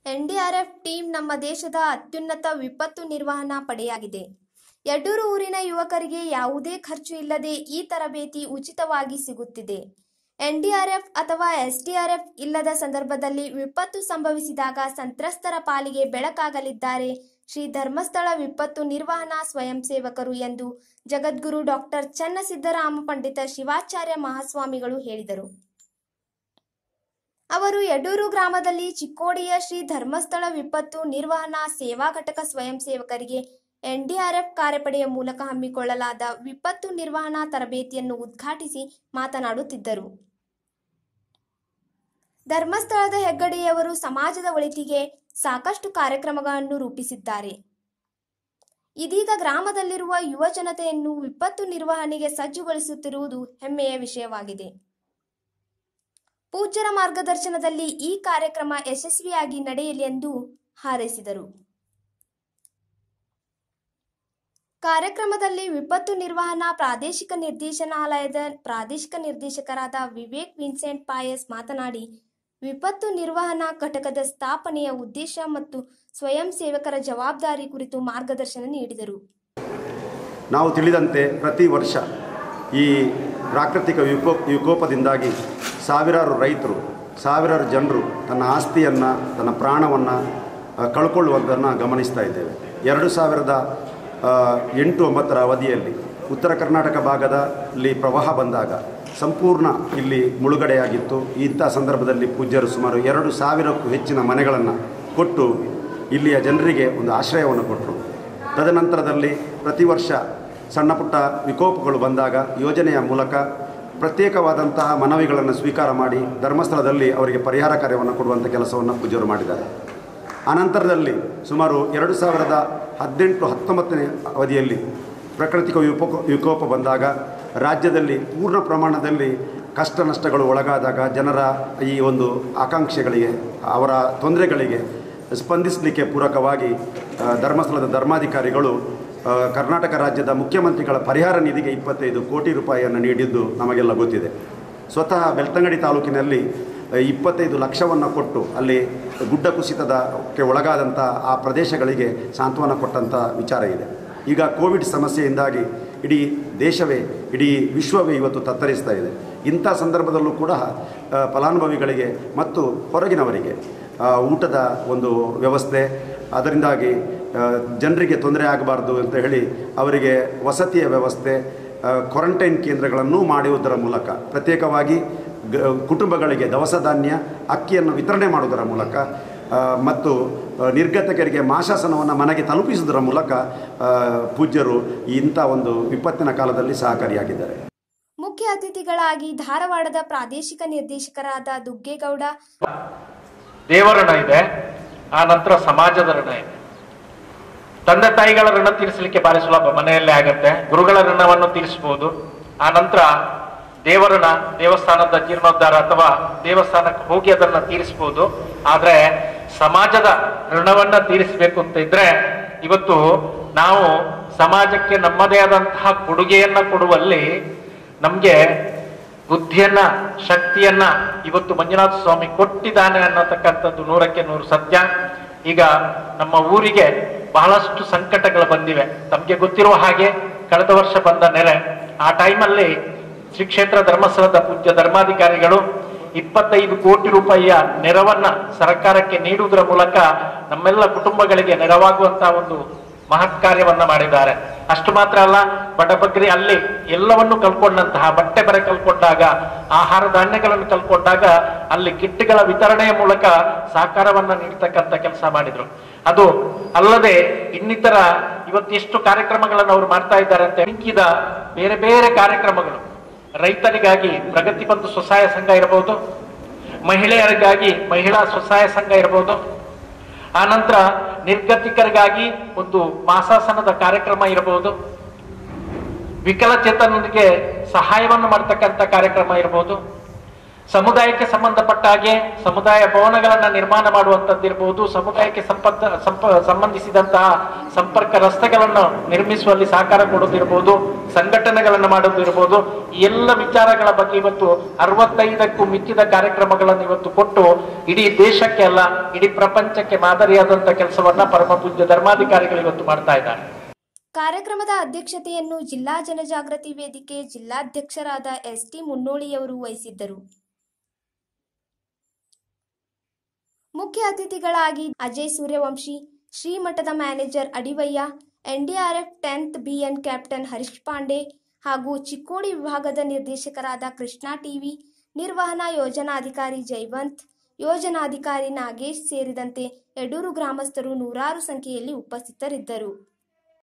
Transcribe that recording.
NDRF team ನಮ್ಮ ದೇಶದ ಅತ್ಯುನ್ನತ ವಿಪತ್ತು ನಿರ್ವಹಣಾ ಪಡೆಯಾಗಿದೆ ಯಡೂರು ಊರಿನ ಯುವಕರಿಗೆ ಯಾವುದೇ ಖರ್ಚು ಇಲ್ಲದೆ ಈ ತರಬೇತಿ ಉಚಿತವಾಗಿ ಸಿಗುತ್ತಿದೆ ಎನ್ಡಿಆರ್ಎಫ್ ಅಥವಾ ಎಸ್ಡಿಆರ್ಎಫ್ ಇಲ್ಲದ ಸಂದರ್ಭದಲ್ಲಿ ವಿಪತ್ತು ಸಂಭವಿಸಿದಾಗ ಸಂತ್ರಸ್ತರ ಪಾಲಿಗೆ ಬೆಳಕಾಗಲಿದ್ದಾರೆ ಶ್ರೀ ಧರ್ಮಸ್ಥಳ ವಿಪತ್ತು ನಿರ್ವಹಣಾ ಸ್ವಯಂ ಸೇವಕರು ಎಂದು ಜಗದ್ಗುರು ಡಾಕ್ಟರ್ ಚನ್ನಸಿದ್ದರಾಮ ಪಂಡಿತ ಶಿವಾಚಾರ್ಯ ಮಹಾಸ್ವಾಮಿಗಳು ಹೇಳಿದರು ಅವರು ಯಡೂರು ಗ್ರಾಮದಲ್ಲಿ ಚಿಕ್ಕೋಡಿಯ ಶ್ರೀ ಧರ್ಮಸ್ಥಳ ವಿಪತ್ತು ನಿರ್ವಹಣಾ ಸೇವಾ ಘಟಕ ಸ್ವಯಂ ಸೇವಕರಿಗೆ ಎನ್ಡಿಆರ್ಎಫ್ ಕಾರ್ಯಪಡೆಯ ಮೂಲಕ ಹಮ್ಮಿಕೊಳ್ಳಲಾದ ವಿಪತ್ತು ನಿರ್ವಹಣಾ ತರಬೇತಿಯನ್ನು ಉದ್ಘಾಟಿಸಿ ಮಾತನಾಡುತ್ತಿದ್ದರು ಧರ್ಮಸ್ಥಳದ ಹೆಗ್ಗಡೆಯವರು ಸಮಾಜದ ಒಳಿತಿಗೆ ಸಾಕಷ್ಟು ಕಾರ್ಯಕ್ರಮಗಳನ್ನು ರೂಪಿಸಿದ್ದಾರೆ ಇದೀಗ ಗ್ರಾಮದಲ್ಲಿರುವ ಯುವ ಜನತೆಯನ್ನು ವಿಪತ್ತು ನಿರ್ವಹಣೆಗೆ ಸಜ್ಜುಗೊಳಿಸುತ್ತಿರುವುದು ಹೆಮ್ಮೆಯ ವಿಷಯವಾಗಿದೆ ಪೂಜ್ಯರ ಮಾರ್ಗದರ್ಶನದಲ್ಲಿ ಈ ಕಾರ್ಯಕ್ರಮ ಯಶಸ್ವಿಯಾಗಿ ನಡೆಯಲಿ ಎಂದು ಹಾರೈಸಿದರು ಕಾರ್ಯಕ್ರಮದಲ್ಲಿ ವಿಪತ್ತು ನಿರ್ವಹಣಾ ಪ್ರಾದೇಶಿಕ ನಿರ್ದೇಶನಾಲಯದ ಪ್ರಾದೇಶಿಕ ನಿರ್ದೇಶಕರಾದ ವಿವೇಕ್ ವಿನ್ಸೆಂಟ್ ಪಾಯಸ್ ಮಾತನಾಡಿ ವಿಪತ್ತು ನಿರ್ವಹಣಾ ಘಟಕದ ಸ್ಥಾಪನೆಯ ಉದ್ದೇಶ ಮತ್ತು ಸ್ವಯಂ ಸೇವಕರ ಜವಾಬ್ದಾರಿ ಕುರಿತು ಮಾರ್ಗದರ್ಶನ ನೀಡಿದರು ನಾವು ತಿಳಿದಂತೆ ಪ್ರತಿ ವರ್ಷ ಈ ಪ್ರಾಕೃತಿಕ ವಿಕೋ ವಿಕೋಪದಿಂದಾಗಿ ಸಾವಿರಾರು ರೈತರು ಸಾವಿರಾರು ಜನರು ತನ್ನ ಆಸ್ತಿಯನ್ನು ತನ್ನ ಪ್ರಾಣವನ್ನು ಕಳ್ಕೊಳ್ಳುವುದನ್ನು ಗಮನಿಸ್ತಾ ಇದ್ದೇವೆ ಎರಡು ಸಾವಿರದ ಆ, ಎಂಟು ಒಂಬತ್ತರ ಅವಧಿಯಲ್ಲಿ ಉತ್ತರ ಕರ್ನಾಟಕ ಭಾಗದಲ್ಲಿ ಪ್ರವಾಹ ಬಂದಾಗ ಸಂಪೂರ್ಣ ಇಲ್ಲಿ ಮುಳುಗಡೆಯಾಗಿತ್ತು ಇಂಥ ಸಂದರ್ಭದಲ್ಲಿ ಪೂಜ್ಯರು ಸುಮಾರು ಎರಡು ಸಾವಿರಕ್ಕೂ ಹೆಚ್ಚಿನ ಮನೆಗಳನ್ನು ಕೊಟ್ಟು ಇಲ್ಲಿಯ ಜನರಿಗೆ ಒಂದು ಆಶ್ರಯವನ್ನು ಕೊಟ್ಟರು ತದನಂತರದಲ್ಲಿ ಪ್ರತಿ ವರ್ಷ ಸಣ್ಣ ಪುಟ್ಟ ವಿಕೋಪಗಳು ಬಂದಾಗ ಯೋಜನೆಯ ಮೂಲಕ ಪ್ರತ್ಯೇಕವಾದಂತಹ ಮನವಿಗಳನ್ನು ಸ್ವೀಕಾರ ಮಾಡಿ ಧರ್ಮಸ್ಥಳದಲ್ಲಿ ಅವರಿಗೆ ಪರಿಹಾರ ಕಾರ್ಯವನ್ನು ಕೊಡುವಂಥ ಕೆಲಸವನ್ನು ಪೂಜ್ಯರು ಮಾಡಿದ್ದಾರೆ ಅನಂತರದಲ್ಲಿ ಸುಮಾರು ಎರಡು ಸಾವಿರದ ಹದಿನೆಂಟು ಹತ್ತೊಂಬತ್ತನೇ ಅವಧಿಯಲ್ಲಿ ಪ್ರಾಕೃತಿಕ ವಿಕೋಪ ವಿಕೋಪ ಬಂದಾಗ ರಾಜ್ಯದಲ್ಲಿ ಪೂರ್ಣ ಪ್ರಮಾಣದಲ್ಲಿ ಕಷ್ಟ ನಷ್ಟಗಳು ಒಳಗಾದಾಗ ಜನರ ಈ ಒಂದು ಆಕಾಂಕ್ಷೆಗಳಿಗೆ ಅವರ ತೊಂದರೆಗಳಿಗೆ ಸ್ಪಂದಿಸಲಿಕ್ಕೆ ಪೂರಕವಾಗಿ ಆ, ಧರ್ಮಸ್ಥಳದ ಧರ್ಮಾಧಿಕಾರಿಗಳು ಆ, ಕರ್ನಾಟಕ ರಾಜ್ಯದ ಮುಖ್ಯಮಂತ್ರಿಗಳ ಪರಿಹಾರ ನಿಧಿಗೆ ಇಪ್ಪತ್ತೈದು ಕೋಟಿ ರೂಪಾಯಿಯನ್ನು ನೀಡಿದ್ದು ನಮಗೆಲ್ಲ ಗೊತ್ತಿದೆ ಸ್ವತಃ ಬೆಳ್ತಂಗಡಿ ತಾಲೂಕಿನಲ್ಲಿ ಆ, ಇಪ್ಪತ್ತೈದು ಲಕ್ಷವನ್ನು ಕೊಟ್ಟು ಅಲ್ಲಿ ಗುಡ್ಡ ಕುಸಿತದಕ್ಕೆ ಒಳಗಾದಂಥ ಆ ಪ್ರದೇಶಗಳಿಗೆ ಸಾಂತ್ವನ ಕೊಟ್ಟಂಥ ವಿಚಾರ ಇದೆ ಈಗ ಕೋವಿಡ್ ಸಮಸ್ಯೆಯಿಂದಾಗಿ ಇಡೀ ದೇಶವೇ ಇಡೀ ವಿಶ್ವವೇ ಇವತ್ತು ತತ್ತರಿಸ್ತಾ ಇದೆ ಇಂಥ ಸಂದರ್ಭದಲ್ಲೂ ಕೂಡ ಆ, ಫಲಾನುಭವಿಗಳಿಗೆ ಮತ್ತು ಹೊರಗಿನವರಿಗೆ ಆ, ಊಟದ ಒಂದು ವ್ಯವಸ್ಥೆ ಅದರಿಂದಾಗಿ ಆ, ಜನರಿಗೆ ತೊಂದರೆ ಆಗಬಾರ್ದು ಅಂತ ಹೇಳಿ ಅವರಿಗೆ ವಸತಿಯ ವ್ಯವಸ್ಥೆ ಆ, ಕ್ವಾರಂಟೈನ್ ಕೇಂದ್ರಗಳನ್ನು ಮಾಡುವುದರ ಮೂಲಕ ಪ್ರತ್ಯೇಕವಾಗಿ ಗ ಕುಟುಂಬಗಳಿಗೆ ದವಸ ಧಾನ್ಯ ಅಕ್ಕಿಯನ್ನು ವಿತರಣೆ ಮಾಡುವುದರ ಮೂಲಕ ಆ, ಮತ್ತು ಆ, ನಿರ್ಗತಿಕರಿಗೆ ಮಾಶಾಸನವನ್ನು ಮನೆಗೆ ತಲುಪಿಸುವುದರ ಮೂಲಕ ಆ, ಪೂಜ್ಯರು ಇಂಥ ಒಂದು ವಿಪತ್ತಿನ ಕಾಲದಲ್ಲಿ ಸಹಕಾರಿಯಾಗಿದ್ದಾರೆ ಮುಖ್ಯ ಅತಿಥಿಗಳಾಗಿ ಧಾರವಾಡದ ಪ್ರಾದೇಶಿಕ ನಿರ್ದೇಶಕರಾದ ದುಗ್ಗೇಗೌಡ ದೇವರ ಋಣ ಇದೆ ಆ ನಂತರ ಸಮಾಜದ ಋಣ ಇದೆ ತಂದೆ ತಾಯಿಗಳ ಋಣ ತೀರಿಸಲಿಕ್ಕೆ ಬಾರಿ ಸುಲಭ ಮನೆಯಲ್ಲೇ ಆಗತ್ತೆ ಗುರುಗಳ ಋಣವನ್ನು ತೀರಿಸಬಹುದು ಆ ನಂತರ ದೇವರಣ ದೇವಸ್ಥಾನದ ಜೀರ್ಣೋದ್ಧಾರ ಅಥವಾ ದೇವಸ್ಥಾನಕ್ಕೆ ಹೋಗಿ ಅದನ್ನ ತೀರಿಸಬಹುದು ಆದ್ರೆ ಸಮಾಜದ ಋಣವನ್ನ ತೀರಿಸಬೇಕು ಅಂತ ಇದ್ರೆ ಇವತ್ತು ನಾವು ಸಮಾಜಕ್ಕೆ ನಮ್ಮದೇ ಆದಂತಹ ಕೊಡುಗೆಯನ್ನ ಕೊಡುವಲ್ಲಿ ನಮ್ಗೆ ಬುದ್ಧಿಯನ್ನ ಶಕ್ತಿಯನ್ನ ಇವತ್ತು ಮಂಜುನಾಥ ಸ್ವಾಮಿ ಕೊಟ್ಟಿದ್ದಾನೆ ಅನ್ನತಕ್ಕಂಥದ್ದು ನೂರಕ್ಕೆ ನೂರು ಸತ್ಯ ಈಗ ನಮ್ಮ ಊರಿಗೆ ಬಹಳಷ್ಟು ಸಂಕಟಗಳು ಬಂದಿವೆ ತಮಗೆ ಗೊತ್ತಿರುವ ಹಾಗೆ ಕಳೆದ ವರ್ಷ ಬಂದ ನೆರೆ ಆ ಟೈಮಲ್ಲಿ ಶ್ರೀ ಕ್ಷೇತ್ರ ಧರ್ಮಸ್ಥಳದ ಪೂಜ್ಯ ಧರ್ಮಾಧಿಕಾರಿಗಳು ಇಪ್ಪತ್ತೈದು ಕೋಟಿ ರೂಪಾಯಿಯ ನೆರವನ್ನ ಸರ್ಕಾರಕ್ಕೆ ನೀಡುವುದರ ಮೂಲಕ ನಮ್ಮೆಲ್ಲ ಕುಟುಂಬಗಳಿಗೆ ನೆರವಾಗುವಂತಹ ಒಂದು ಮಹತ್ ಕಾರ್ಯವನ್ನ ಮಾಡಿದ್ದಾರೆ ಅಷ್ಟು ಮಾತ್ರ ಅಲ್ಲ ಬಡಬಗ್ರಿ ಅಲ್ಲಿ ಎಲ್ಲವನ್ನು ಕಲ್ಕೊಂಡಂತಹ ಬಟ್ಟೆ ಬರೆ ಕಲ್ಕೊಂಡಾಗ ಆಹಾರ ಧಾನ್ಯಗಳನ್ನು ಕಲ್ಕೊಂಡಾಗ ಅಲ್ಲಿ ಕಿಟ್ಗಳ ವಿತರಣೆಯ ಮೂಲಕ ಸಹಕಾರವನ್ನ ನೀಡ್ತಕ್ಕಂಥ ಕೆಲಸ ಮಾಡಿದ್ರು ಅದು ಅಲ್ಲದೆ ಇನ್ನಿತರ ಇವತ್ತೆಷ್ಟು ಕಾರ್ಯಕ್ರಮಗಳನ್ನು ಅವರು ಮಾಡ್ತಾ ಇದ್ದಾರೆ ಅಂತ ಮಿಕ್ಕಿದ ಬೇರೆ ಬೇರೆ ಕಾರ್ಯಕ್ರಮಗಳು ರೈತರಿಗಾಗಿ ಪ್ರಗತಿ ಬಂಧು ಸ್ವಸಹಾಯ ಸಂಘ ಇರಬಹುದು ಮಹಿಳೆಯರಿಗಾಗಿ ಮಹಿಳಾ ಸ್ವಸಹಾಯ ಸಂಘ ಇರಬಹುದು ಆನಂತರ ನಿರ್ಗತಿಕರಿಗಾಗಿ ಒಂದು ಮಾಸಾಸನದ ಕಾರ್ಯಕ್ರಮ ಇರಬಹುದು ವಿಕಲಚೇತನರಿಗೆ ಸಹಾಯವನ್ನು ಮಾಡ್ತಕ್ಕಂಥ ಕಾರ್ಯಕ್ರಮ ಇರಬಹುದು ಸಮುದಾಯಕ್ಕೆ ಸಂಬಂಧಪಟ್ಟ ಹಾಗೆ ಸಮುದಾಯ ಭವನಗಳನ್ನ ನಿರ್ಮಾಣ ಮಾಡುವಂತದ್ದಿರ್ಬೋದು ಸಮುದಾಯಕ್ಕೆ ಸಂಪರ್ಕ ಸಂಪ ಸಂಬಂಧಿಸಿದಂತಹ ಸಂಪರ್ಕ ರಸ್ತೆಗಳನ್ನು ನಿರ್ಮಿಸುವಲ್ಲಿ ಸಹಕಾರ ಕೊಡೋದಿರ್ಬೋದು ಸಂಘಟನೆಗಳನ್ನು ಮಾಡೋದಿರ್ಬೋದು ಈ ಎಲ್ಲ ವಿಚಾರಗಳ ಬಗ್ಗೆ ಇವತ್ತು ಅರವತ್ತೈದಕ್ಕೂ ಮಿಕ್ಕಿದ ಕಾರ್ಯಕ್ರಮಗಳನ್ನು ಇವತ್ತು ಕೊಟ್ಟು ಇಡೀ ದೇಶಕ್ಕೆ ಅಲ್ಲ ಇಡೀ ಪ್ರಪಂಚಕ್ಕೆ ಮಾದರಿಯಾದಂತ ಕೆಲಸವನ್ನ ಪರಮ ಪೂಜ್ಯ ಧರ್ಮಾಧಿಕಾರಿಗಳು ಇವತ್ತು ಮಾಡ್ತಾ ಇದ್ದಾರೆ ಕಾರ್ಯಕ್ರಮದ ಅಧ್ಯಕ್ಷತೆಯನ್ನು ಜಿಲ್ಲಾ ಜನಜಾಗೃತಿ ವೇದಿಕೆ ಜಿಲ್ಲಾಧ್ಯಕ್ಷರಾದ ಎಸ್ ಟಿ ಮುನ್ನೋಳಿಯವರು ವಹಿಸಿದ್ದರು ಮುಖ್ಯ ಅತಿಥಿಗಳಾಗಿ ಅಜಯ್ ಸೂರ್ಯವಂಶಿ ಶ್ರೀಮಠದ manager Adivayya NDRF tenth BN captain Harish Pande ಹಾಗೂ ಚಿಕ್ಕೋಡಿ ವಿಭಾಗದ ನಿರ್ದೇಶಕರಾದ ಕೃಷ್ಣ ಟಿವಿ ನಿರ್ವಹಣಾ ಯೋಜನಾಧಿಕಾರಿ ಜೈವಂತ್ ಯೋಜನಾಧಿಕಾರಿ ನಾಗೇಶ್ ಸೇರಿದಂತೆ ಯಡೂರು ಗ್ರಾಮಸ್ಥರು ನೂರಾರು ಸಂಖ್ಯೆಯಲ್ಲಿ ಉಪಸ್ಥಿತರಿದ್ದರು